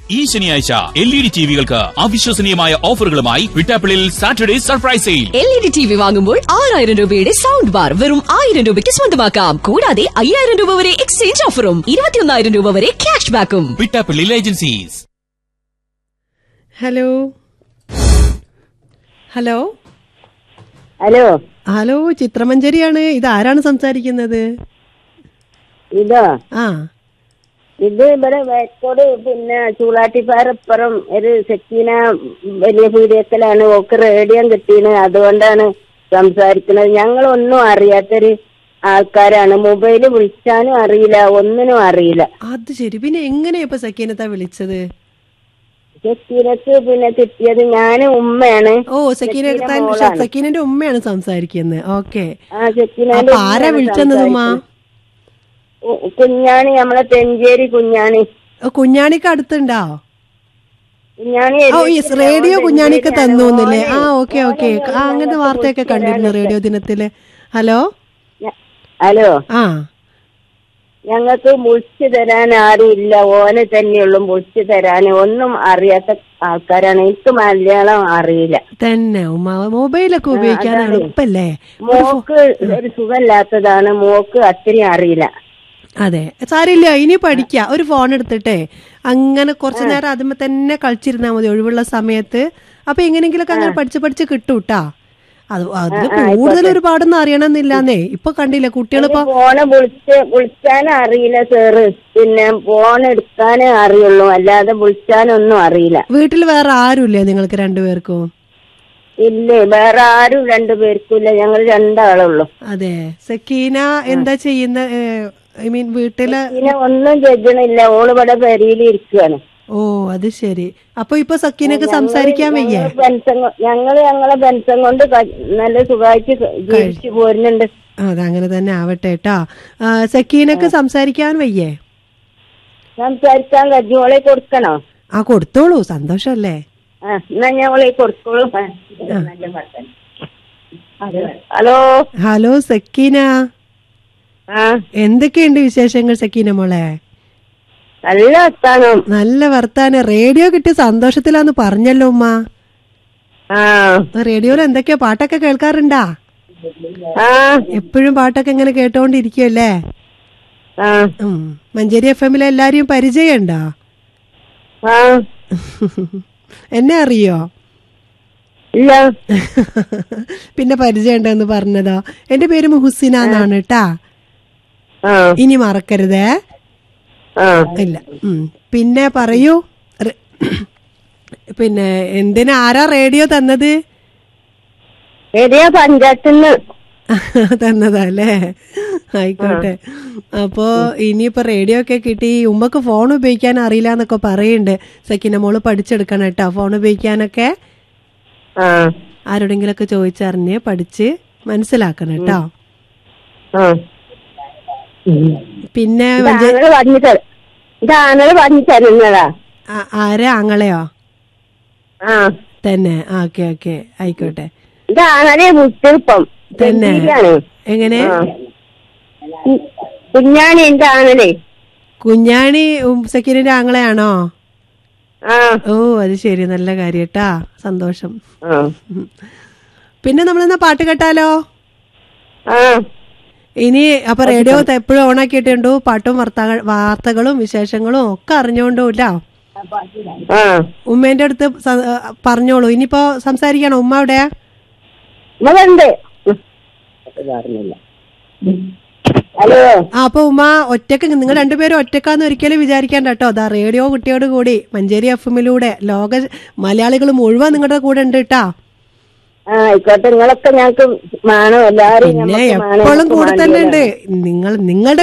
ഈ ശനിയാഴ്ച L E D ടിവികൾക്ക് അവിശ്വസനീയമായ ഓഫറുകളുമായി വിട്ടാപ്പിളിൽ Saturday surprise sale L E D T V വാങ്ങുമ്പോൾ ആറായിരം രൂപയുടെ സൗണ്ട് ബാർ വെറും ആയിരം രൂപയ്ക്ക് സ്വന്തമാക്കാം കൂടാതെ അയ്യായിരം രൂപ വരെ എക്സ്ചേഞ്ച് ഓഫറും ഇരുപത്തിയൊന്നായിരം രൂപ വരെ ക്യാഷ് ബാക്കും വിട്ടാപ്പിള്ളിൽ agencies hello hello hello hello ചിത്രമഞ്ചേരിയാണ് ഇത് ആരാണ് സംസാരിക്കുന്നത് ഇതോ ആ ഇത് ഇവിടെ വേക്കോട് പിന്നെ ചൂളാട്ടിപ്പാറപ്പുറം ഒരു സെക്കീന വലിയ പീഡിയക്കലാണ് ഓക്ക് റേഡിയം കിട്ടീന് അതുകൊണ്ടാണ് സംസാരിക്കുന്നത് ഞങ്ങളൊന്നും അറിയാത്തൊരു ആൾക്കാരാണ് മൊബൈല് വിളിച്ചാനും അറിയില്ല ഒന്നിനും അറിയില്ല അത് ശരി പിന്നെ എങ്ങനെയാ ഇപ്പൊ സക്കീനത്ത വിളിച്ചത് സെക്കീനക്ക് പിന്നെ കിട്ടിയത് ഞാനും ഉമ്മയാണ് ഓ സക്കീന സക്കീന മോളാണ്. സക്കീനന്റെ ഉമ്മയാണ് സംസാരിക്കുന്നത് ഓക്കെ ആ സെക്കീനന്റെ അപ്പൊ ആരാ ഉമ്മയാണ് വിളിച്ചത് ഉമ്മ സംസാരിക്കുന്നത്. ഉ- കുഞ്ഞാണി നമ്മളെ തെഞ്ചേരി കുഞ്ഞാണി ഓ, കുഞ്ഞാണിക്ക് അടുത്തുണ്ടോ കുഞ്ഞാണി ഓ യെസ് റേഡിയോ കുഞ്ഞാണിക്ക് തന്നു എന്നല്ലേ ആ മോനെ, ഓക്കെ ഓക്കെ മോനെ ആ അങ്ങനത്തെ വാർത്തയൊക്കെ വിളിച്ച് കണ്ടിരുന്നു തരാനൊക്കെ. റേഡിയോ ദിനത്തില് ഹലോ ഞ- ഹലോ ആ ഞങ്ങൾക്ക് വിളിച്ചു തരാൻ ആരുമില്ല ഓനെ തന്നെയുള്ളൂ വിളിച്ചു തരാൻ ഒന്നും അറിയാത്ത ആൾക്കാരാണ് എനിക്ക് മലയാളം അറിയില്ല തന്നെ ഉമ്മ മൊബൈലൊക്കെ ഉപയോഗിക്കാൻ അതാണ്. എളുപ്പല്ലേ മോക്ക് ഒരു സുഖമില്ലാത്തതാണ് മോക്ക് അത്രയും അറിയില്ല അതെ സാരില്ല ഇനി പഠിക്ക ഒരു ഫോൺ എടുത്തിട്ടേ അങ്ങനെ കുറച്ചു നേരം അതുമ്മ തന്നെ കളിച്ചിരുന്നാ മതി ഒഴിവുള്ള സമയത്ത് അപ്പൊ എങ്ങനെയെങ്കിലൊക്കെ അങ്ങനെ പഠിച്ച് പഠിച്ച് കിട്ടൂട്ടാ അത് അതിന് കൂടുതൽ ഒരുപാടൊന്നും അറിയണമെന്നില്ലാന്നേ ഇപ്പൊ കണ്ടില്ല കുട്ടികളിപ്പോ ഫോണ് വിളിച്ച് വിളിച്ചാനും അറിയില്ല സാറ് പിന്നെ ഫോൺ എടുക്കാനേ അറിയുള്ളൂ അല്ലാതെ വിളിച്ചാനൊന്നും അറിയില്ല വീട്ടിൽ വേറെ ആരുമില്ലേ നിങ്ങൾക്ക് രണ്ടുപേർക്കും ഇല്ലേ വേറെ ആരും രണ്ടുപേർക്കില്ല ഞങ്ങൾ രണ്ടാളുള്ളൂ അതെ സക്കീന എന്താ ചെയ്യുന്ന ഐ മീൻ വീട്ടില് പിന്നെ ഒന്നും ചെയ്യണില്ല ഓള് ഇവിടെ പെരിയിൽ ഇരിക്കുകയാണ് ഓ അത് ശരി അപ്പൊ ഇപ്പൊ സക്കീനക്ക് സംസാരിക്കാൻ വയ്യേ ഞങ്ങള് ബെൻസം കൊ- ഞങ്ങള് ഞങ്ങളെ ബെൻസം കൊണ്ട് ക- നല്ല സുഖമായിട്ട് ജീവിച്ചു പോരുന്നുണ്ട് അതങ്ങനെ തന്നെ ആവട്ടെ കേട്ടാ സക്കീനക്ക് സംസാരിക്കാൻ വയ്യേ സംസാരിക്കാൻ കജ്ജോളെ കൊടുക്കണോ ആ കൊടുത്തോളൂ സന്തോഷല്ലേ ആ എന്നാ ഞങ്ങളെ കൊടുത്തോളൂ ആ, നല്ല വർത്താനം. ഹലോ ഹലോ സക്കീന ആ എന്തൊക്കെയുണ്ട് വിശേഷങ്ങൾ സക്കീന മോളെ നല്ല വർത്താനം നല്ല വർത്താനം റേഡിയോ കിട്ടിയ സന്തോഷത്തിലാന്ന് പറഞ്ഞല്ലോ ഉമ്മ ആ റേഡിയോയിൽ എന്തൊക്കെയാ പാട്ടൊക്കെ കേൾക്കാറുണ്ടാ ആ എപ്പോഴും പാട്ടൊക്കെ ഇങ്ങനെ കേട്ടോണ്ടിരിക്കുവല്ലേ ആ ഉം. മഞ്ചേരി എഫ് എമ്മിലെ എല്ലാരെയും പരിചയമുണ്ടോ ആ എന്നെ അറിയോ ഇല്ല പിന്നെ പരിചയമുണ്ടെന്ന് പറഞ്ഞതോ എന്റെ പേര് മുഹുസിന എന്നാണ് കേട്ടാ ആ ഇനി മറക്കരുതേ ആ ഇല്ല ഉം. പിന്നെ പറയൂ റെ- പിന്നെ എന്തിനാ ആരാ റേഡിയോ തന്നത് ഏരിയ പഞ്ചായത്തിന്ന് തന്നതാ അല്ലേ ആയിക്കോട്ടെ അപ്പോ ഇനിയിപ്പോ റേഡിയോ ഒക്കെ കിട്ടി ഉമ്മക്ക് ഫോൺ ഉപയോഗിക്കാൻ അറിയില്ല എന്നൊക്കെ പറയുന്നുണ്ട് സക്കിന മോള് പഠിച്ചെടുക്കണം കേട്ടോ ഫോൺ ഉപയോഗിക്കാനൊക്കെ ആ ആരോടെങ്കിലൊക്കെ ചോദിച്ചറിഞ്ഞ് പഠിച്ച് മനസ്സിലാക്കണം കേട്ടോ ആ പിന്നെ മഞ്ചേ- ഇതാണല് പറഞ്ഞു തര ഇതാണല് പറഞ്ഞു തരുന്നതാ ആ- ആരാ ആങ്ങളെയോ ആ തന്നെ ഓക്കെ ഓക്കെ ആയിക്കോട്ടെ ഇതാണലെ മുത്തിപ്പം തന്നെ തെണ്ടിയിലാണ്. എങ്ങനെ ആ. കു- കുഞ്ഞാണി എന്റെ ആണല്ലേ കുഞ്ഞാണി ഉം, സക്കീറിന്റെ ആങ്ങളെയാണോ ആ ഓ അത് ശരി നല്ല കാര്യം കേട്ടാ സന്തോഷം ആ ഉം. പിന്നെ നമ്മളെന്നാ പാട്ട് കേട്ടാലോ ആ ഇനി അപ്പൊ റേഡിയോ എപ്പോഴും ഓൺ ആക്കിയിട്ടുണ്ടോ പാട്ടും വാർത്ത- വാർത്തകളും വിശേഷങ്ങളും ഒക്കെ അറിഞ്ഞോണ്ടൂല്ല ആ ഉമ്മേന്റെ അടുത്ത് സ- പറഞ്ഞോളൂ ഇനിയിപ്പോ സംസാരിക്കണോ ഉമ്മ അവിടെ ഇവളുണ്ട് ഹലോ ആ അപ്പൊ ഉമ്മ ഒറ്റക്ക് നിങ്ങൾ രണ്ടുപേരും ഒറ്റക്കാന്ന് ഒരിക്കലും വിചാരിക്കണ്ട കേട്ടോ അതാ റേഡിയോ കുട്ടിയോട് കൂടി മഞ്ചേരി എഫ് എമ്മിലൂടെ ലോക മലയാളികൾ മുഴുവൻ നിങ്ങളുടെ കൂടെ ഉണ്ട് കേട്ടാ ആ ആയിക്കോട്ടെ നിങ്ങളൊക്കെ ഞങ്ങക്ക് വേണം എല്ലാരും പിന്നെ ഞമ്മക്ക് വേണം, എപ്പോഴും ഞമ്മക്ക് കൂടെ തന്നെ വേണ്ടിയതാണ്. ഉണ്ട് നിങ്ങൾ നിങ്ങളുടെ